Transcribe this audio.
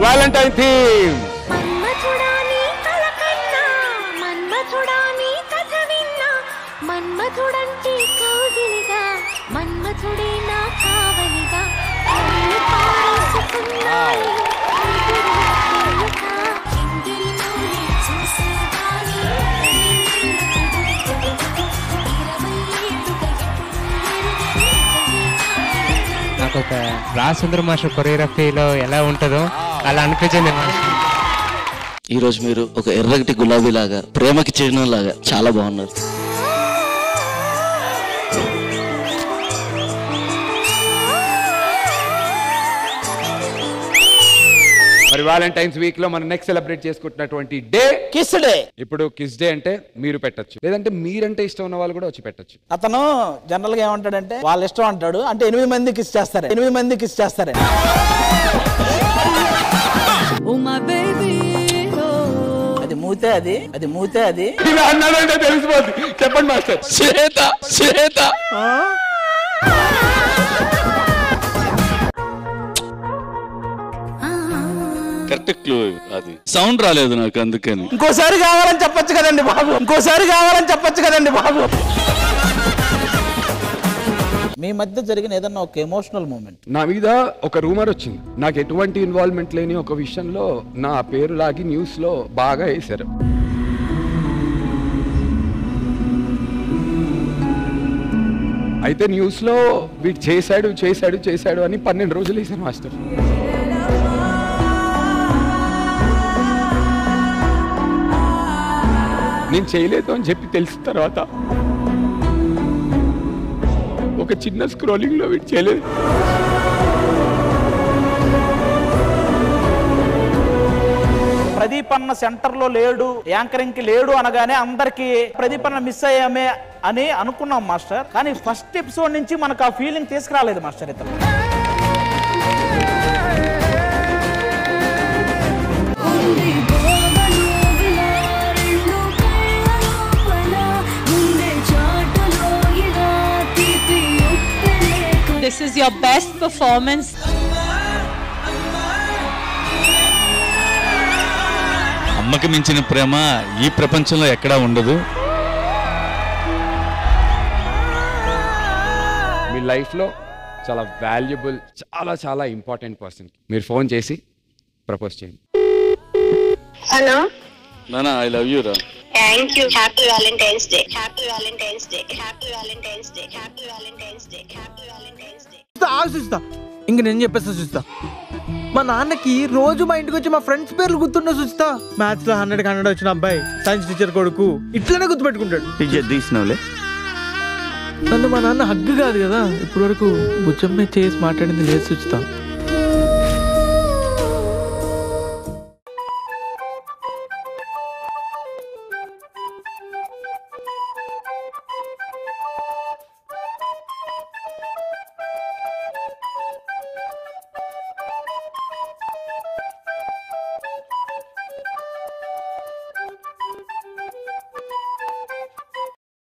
Valentine theme మన్మథుడాని కలకన్నా మన్మథుడాని కథ విన్నా మన్మథుడంటే కౌగిలిగా మన్మథుడే నా కావలిగా నన్ను పారేసుకున్నాయి ఇందిరిలోనే చూసేదాని ఇరవై ఏళ్ళుగా ఎప్పుడు ఎరుగని నాకు ఒక రాసుందర మాస్టర్ కొరియోగ్రఫీలో ఎలా ఉంటుందో అలా అనిపించింది మాస్టర్ ఈ రోజు మీరు ఒక ఎర్రగటి గులాబీ లాగా ప్రేమకి చిహ్నం లాగా చాలా బాగున్నారు మరి వ్యాలంటైన్స్ వీక్ లో మనం next celebrate చేసుకుంటున్నటువంటి day kiss day ఇప్పుడు కిస్ డే అంటే మీరు పెట్టొచ్చు లేదంటే మీరంటే ఇష్టం ఉన్న వాళ్ళు కూడా వచ్చి పెట్టొచ్చు అతను జనరల్ గా ఏమంటాడంటే వాళ్ళ ఇష్టం అంటాడు అంటే ఎనిమిది మంది కిస్ చేస్తారు ఎనిమిది మంది కిస్ చేస్తారు అది మూతే అది అది మూతే అది ఇలా అన్నాడంటే తెలిసిపోద్ది చెప్పండి మాస్టర్ శ్వేత శ్వేత కరెక్ట్ క్లూ అది సౌండ్ రాలేదు నాకు అందుకని ఇంకోసారి కావాలని చెప్పొచ్చు కదండి బాబు ఇంకోసారి కావాలని చెప్పొచ్చు కదండి బాబు మీ మధ్య జరిగిన ఏదన్నా ఒక ఎమోషనల్ మూమెంట్ నా మీద ఒక రూమర్ వచ్చింది నాకు ఎటువంటి ఇన్వాల్వ్మెంట్ లేని ఒక విషయంలో నా పేరు లాగి న్యూస్ లో బాగా వేశారు అయితే న్యూస్ లో వీడు చేశాడు చేశాడు చేశాడు అని పన్నెండు రోజులు వేశారు మాస్టర్ నేను చేయలేదు అని చెప్పి తెలిసిన తర్వాత ఒక చిన్న స్క్రోలింగ్ లో వీడు చేయలేదు ప్రదీప్ అన్న సెంటర్ లో లేడు యాంకరింగ్ కి లేడు అనగానే అందరికి ప్రదీప్ అన్న మిస్ అయ్యామే అని అనుకున్నాం మాస్టర్ కానీ ఫస్ట్ ఎపిసోడ్ నుంచి మనకు ఆ ఫీలింగ్ తీసుకురాలేదు మాస్టర్ ఇతను ఉంది గోవలు విలా రెండు కళ్ళ లోపల ఉండే చాటులో ఇలా తీపి ఉప్పెనేకు This is your best performance. అమ్మకి మించిన ప్రేమ ఈ ప్రపంచంలో ఎక్కడా ఉండదు మీ లైఫ్లో చాలా వాల్యుబుల్ చాలా చాలా ఇంపార్టెంట్ పర్సన్ మీరు ఫోన్ చేసి ప్రపోజ్ చేయండి హలో నానా ఐ లవ్ యూ రా thank you happy Valentine's day happy Valentine's day happy Valentine's day happy Valentine's day happy Valentine's day ఆలోచిస్తా ఇంక నేను చెప్పేస్తా చూస్తా మా నాన్నకి రోజు మా ఇంటికి వచ్చి మా ఫ్రెండ్స్ పేర్లు గుర్తుండే చూస్తా మ్యాథ్స్ లో హండ్రెడ్ హండ్రెడ్ వచ్చిన అబ్బాయి సైన్స్ టీచర్ కొడుకు ఇట్లనే గుర్తుపెట్టుకుంటాడు టీచర్ తీసినావులే నన్ను మా నాన్న హగ్గు కాదు కదా ఇప్పటి వరకు భుజం మీద చేసి మాట్లాడింది లేదు చూస్తా